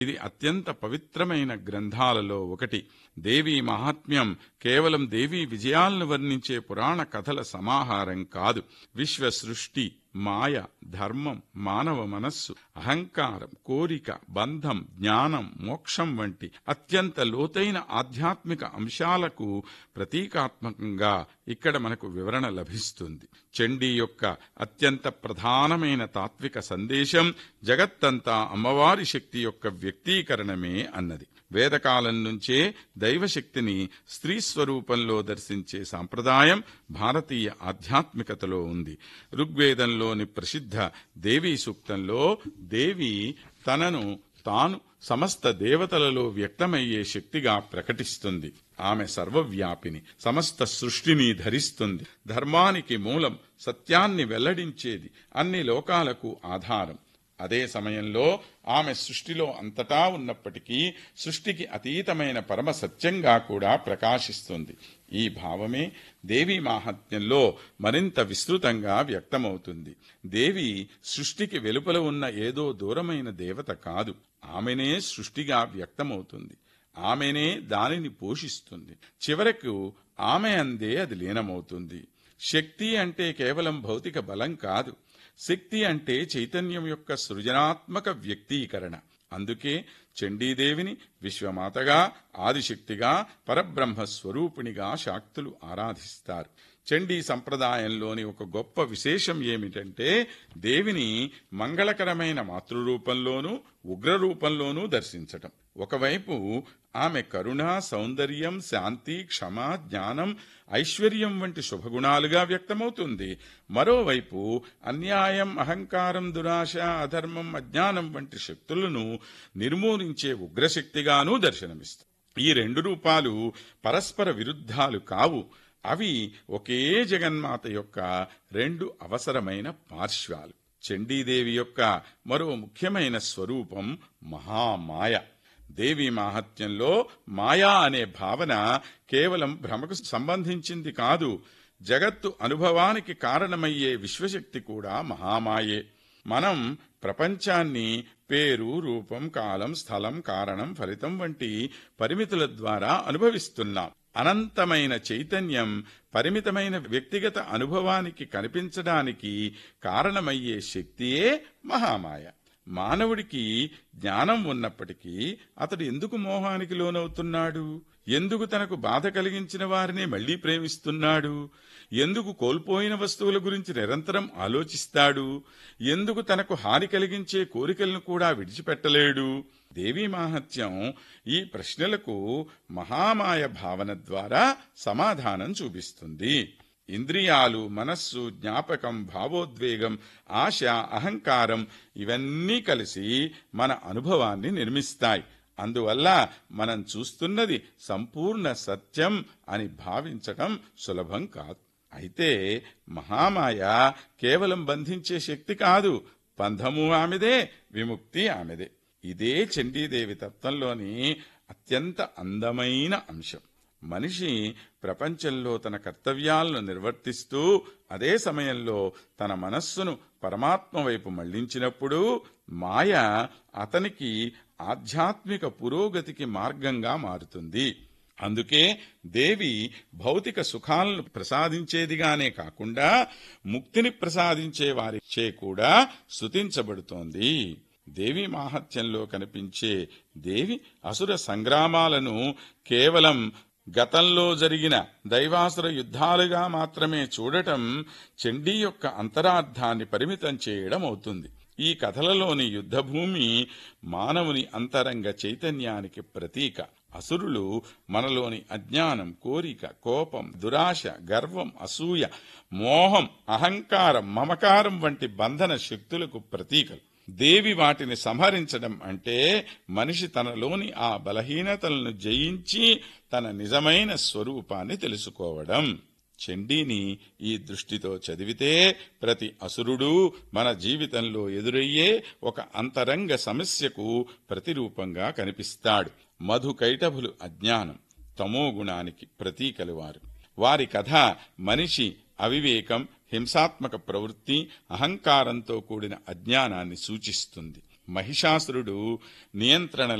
ఇది అత్యంత పవిత్రమైన గ్రంథాలలో ఒకటి దేవీ మహాత్మ్యం కేవలం దేవీ విజయాలను వర్ణించే పురాణ కథల సమాహారం కాదు విశ్వ సృష్టి మాయ ధర్మం మానవ మనస్సు అహంకారం కోరిక బంధం జ్ఞానం మోక్షం వంటి అత్యంత లోతైన ఆధ్యాత్మిక అంశాలకు ప్రతీకాత్మకంగా ఇక్కడ మనకు వివరణ లభిస్తుంది చండీ యొక్క అత్యంత ప్రధానమైన తాత్విక సందేశం జగత్తంతా అమ్మవారి శక్తి యొక్క వ్యక్తీకరణమే అన్నది వేదకాలం నుంచే దైవశక్తిని స్త్రీ స్వరూపంలో దర్శించే సాంప్రదాయం భారతీయ ఆధ్యాత్మికతలో ఉంది ఋగ్వేదంలోని ప్రసిద్ధ దేవీ సూక్తంలో దేవి తనను తాను సమస్త దేవతలలో వ్యక్తమయ్యే శక్తిగా ప్రకటిస్తుంది ఆమె సర్వవ్యాపిని సమస్త సృష్టిని ధరిస్తుంది ధర్మానికి మూలం సత్యాన్ని వెల్లడించేది అన్ని లోకాలకు ఆధారం అదే సమయంలో ఆమె సృష్టిలో అంతటా ఉన్నప్పటికీ సృష్టికి అతీతమైన పరమ సత్యంగా కూడా ప్రకాశిస్తుంది ఈ భావమే దేవి మాహాత్మ్యంలో మరింత విస్తృతంగా వ్యక్తమవుతుంది దేవి సృష్టికి వెలుపల ఉన్న ఏదో దూరమైన దేవత కాదు ఆమెనే సృష్టిగా వ్యక్తమవుతుంది ఆమెనే దానిని పోషిస్తుంది చివరకు ఆమె అందే అది లీనమవుతుంది శక్తి అంటే కేవలం భౌతిక బలం కాదు శక్తి అంటే చైతన్యం యొక్క సృజనాత్మక వ్యక్తీకరణ అందుకే చండీదేవిని విశ్వమాతగా ఆదిశక్తిగా పరబ్రహ్మ స్వరూపిణిగా శాక్తులు ఆరాధిస్తారు చండీ సంప్రదాయంలోని ఒక గొప్ప విశేషం ఏమిటంటే దేవిని మంగళకరమైన మాతృరూపంలోనూ ఉగ్రరూపంలోనూ దర్శించటం ఒకవైపు ఆమె కరుణ సౌందర్యం శాంతి క్షమ జ్ఞానం ఐశ్వర్యం వంటి శుభగుణాలుగా వ్యక్తమవుతుంది మరోవైపు అన్యాయం అహంకారం దురాశ అధర్మం అజ్ఞానం వంటి శక్తులను నిర్మూలించే ఉగ్రశక్తిగానూ దర్శనమిస్తుంది ఈ రెండు రూపాలు పరస్పర విరుద్ధాలు కావు అవి ఒకే జగన్మాత యొక్క రెండు అవసరమైన పార్శ్వాలు చండీదేవి యొక్క మరో ముఖ్యమైన స్వరూపం మహామాయ దేవి మాహత్యంలో మాయా అనే భావన కేవలం భ్రమకు సంబంధించింది కాదు జగత్తు అనుభవానికి కారణమయ్యే విశ్వశక్తి కూడా మహామాయే మనం ప్రపంచాన్ని పేరు రూపం కాలం స్థలం కారణం ఫలితం వంటి పరిమితుల ద్వారా అనుభవిస్తున్నాం అనంతమైన చైతన్యం పరిమితమైన వ్యక్తిగత అనుభవానికి కనిపించడానికి కారణమయ్యే శక్తియే మహామాయ మానవుడికి జ్ఞానం ఉన్నప్పటికీ అతడు ఎందుకు మోహానికి లోనవుతున్నాడు ఎందుకు తనకు బాధ కలిగించిన వారిని మళ్లీ ప్రేమిస్తున్నాడు ఎందుకు కోల్పోయిన వస్తువుల గురించి నిరంతరం ఆలోచిస్తాడు ఎందుకు తనకు హాని కలిగించే కోరికలను కూడా విడిచిపెట్టలేడు దేవీ మాహత్యం ఈ ప్రశ్నలకు మహామాయ భావన ద్వారా సమాధానం చూపిస్తుంది ఇంద్రియాలు మనస్సు జ్ఞాపకం భావోద్వేగం ఆశ అహంకారం ఇవన్నీ కలిసి మన అనుభవాన్ని నిర్మిస్తాయి అందువల్ల మనం చూస్తున్నది సంపూర్ణ సత్యం అని భావించటం సులభం కాదు అయితే మహామాయ కేవలం బంధించే శక్తి కాదు బంధము ఆమెదే విముక్తి ఆమెదే ఇదే చండీదేవి తత్వంలోని అత్యంత అందమైన అంశం మనిషి ప్రపంచంలో తన కర్తవ్యాలను నిర్వర్తిస్తూ అదే సమయంలో తన మనస్సును పరమాత్మ వైపు మళ్లించినప్పుడు మాయ అతనికి ఆధ్యాత్మిక పురోగతికి మార్గంగా మారుతుంది అందుకే దేవి భౌతిక సుఖాలను ప్రసాదించేదిగానే కాకుండా ముక్తిని ప్రసాదించే వారిచే కూడా స్తుతించబడుతోంది దేవి మాహత్యంలో కనిపించే దేవి అసుర సంగ్రామాలను కేవలం గతంలో జరిగిన దైవాసుర యుద్ధాలుగా మాత్రమే చూడటం చండీ యొక్క అంతరార్థాన్ని పరిమితం చేయడం అవుతుంది ఈ కథలలోని యుద్ధభూమి మానవుని అంతరంగ చైతన్యానికి ప్రతీక అసురులు మనలోని అజ్ఞానం కోరిక కోపం దురాశ గర్వం అసూయ మోహం అహంకారం మమకారం వంటి బంధన శక్తులకు ప్రతీకలు దేవి వాటిని సంహరించడం అంటే మనిషి తనలోని ఆ బలహీనతలను జయించి తన నిజమైన స్వరూపాన్ని తెలుసుకోవడం చండీని ఈ దృష్టితో చదివితే ప్రతి అసురుడు మన జీవితంలో ఎదురయ్యే ఒక అంతరంగ సమస్యకు ప్రతిరూపంగా కనిపిస్తాడు మధు కైటభులు అజ్ఞానం తమో గుణానికి ప్రతీకలు వారు వారి కథ మనిషి అవివేకం హింసాత్మక ప్రవృత్తి అహంకారంతో కూడిన అజ్ఞానాన్ని సూచిస్తుంది మహిషాసురుడు నియంత్రణ